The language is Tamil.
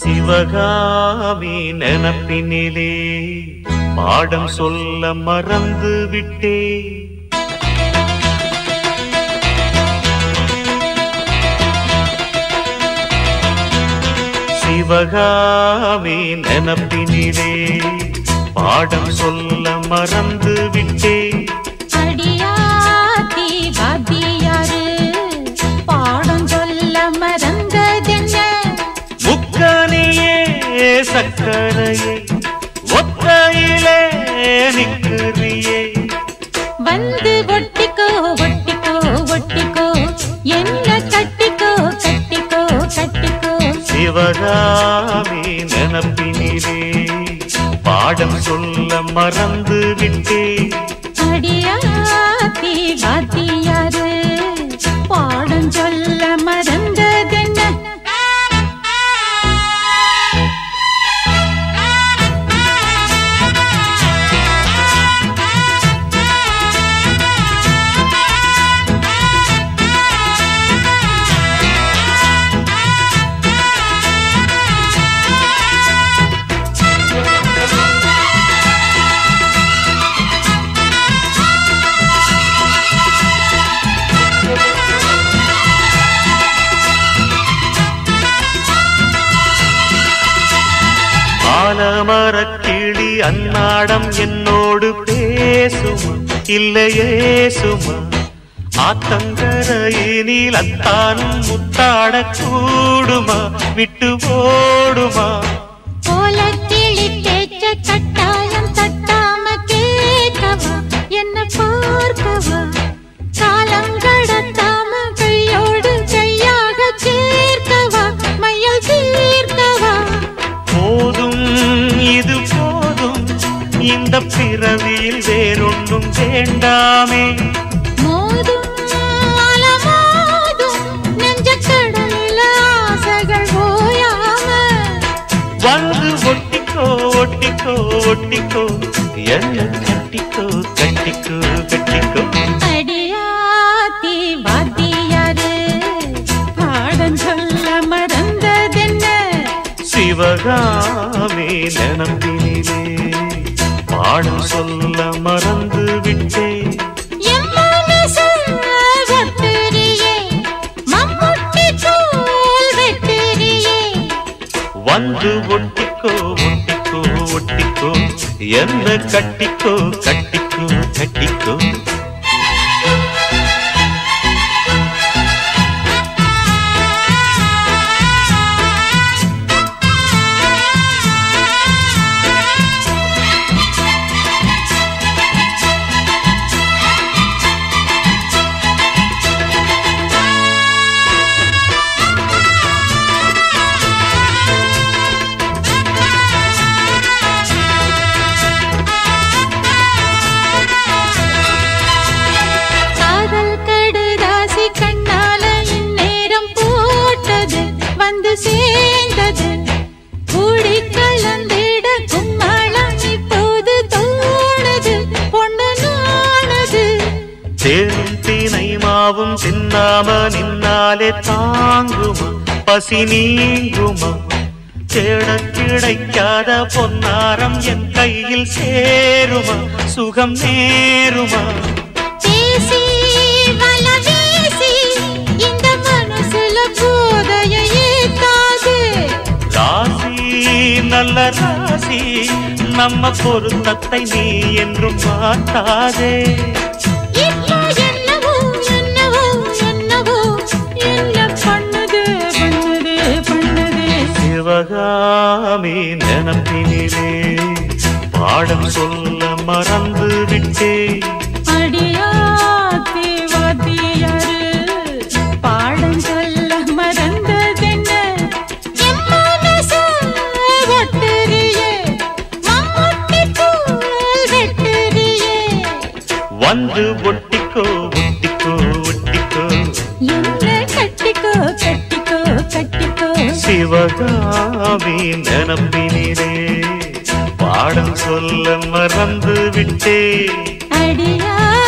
சிவகாமி நினப்பினிலே பாடம் சொல்ல மறந்து விட்டே சிவகாமி நினப்பினிலே பாடம் சொல்ல மறந்து விட்டே அடியாத்தி வாத்தியாரு பாடம் சொல்ல மறந்ததென்ன முக்கனியே சக்கரையே ஒத்தையிலே நிற்கிறியே வந்து ஒட்டிக்கோ ஒட்டிக்கோ ஒட்டிக்கோ என்ன கட்டிக்கோ கட்டிக்கோ கட்டிக்கோ சிவகாமி நினப்பினிலே பாடம் சொல்ல மறந்து விட்டே அடியாத்தி வாத்தியாரு பாடம் சொல்ல மறந்ததென்ன ஆலமரக் கிளி அன்னாடம் என்னோடு பேசுமா இல்லையே சுமா ஆத்தங்கரையினில் அத்தானும் முத்தாடக் கூடுமா விட்டு ஓடுமா கோலக்கிளி பேச்ச கட்டாயம் தட்டாம கேட்கவா என்ன பார்க்கவா காலம் கடத்தாம கையோடு கையாக சேர்க்கவா மையல் தீர்க்கவா போதும் இது போதும் இந்த பிறவியில் வேறொன்றும் வேண்டாமே மோதும் அலமோதும் நெஞ்ச கடலில் ஆசைகள் ஓயாம வந்து ஒட்டிக்கோ ஒட்டிக்கோ ஒட்டிக்கோ என்ன கட்டிக்கோ கட்டிக்கோ கட்டிக்கோ அடியாத்தி வாத்தியாரு பாடம் சொல்ல மறந்ததென்ன சிவகாமி நினப்பினிலே பாடம் சொல்ல மறந்து விட்டேன் என் மனசு ஒட்டுறியே, மம்முட்டி தூள் வெட்டுறியே. வந்து ஒட்டிக்கோ ஒட்டிக்கோ ஒட்டிக்கோ என்ன கட்டிக்கோ கட்டிக்கோ கட்டிக்கோ காதல் கடுதாசி கண்ணால இந்நேரம் போட்டது வந்து சேர்ந்தது கூடி கலந்திட கும்மாளம் இப்போது தோணுது பொண்ணு நானது தேனும் தீனை மாவும் தின்னாம நின்னாலே தாங்குமா பசி நீங்குமா தேட கிடைக்காத பொன்னாரம் என் கையில் சேருமா சுகம் நேருமா பேசி வல வீசி இந்த மனசுல போதைய ஏத்தாது ராசி நல்ல ராசி நம்ம பொருத்தத்தை நீ என்றும் மாட்டாதே இப்போ என்னவோ என்னவோ என்னவோ என்ன பண்ணுது பண்ணுது பண்ணுது சிவகாமி நினப்பினிலே பாடம் சொல்ல மறந்து விட்டேன் அடியாத்தி வாத்தியாரு பாடம் சொல்ல மறந்ததென்ன என் மனசு ஒட்டுறியே மம்முட்டி தூள் வெட்டுறியே வந்து ஒட்டிக்கோ ஒட்டிக்கோ ஒட்டிக்கோ என்ன கட்டிக்கோ கட்டிக்கோ கட்டிக்கோ சிவகாமி நினப்பினிலே பாடம் சொல்ல மறந்து விட்டேன் அடியா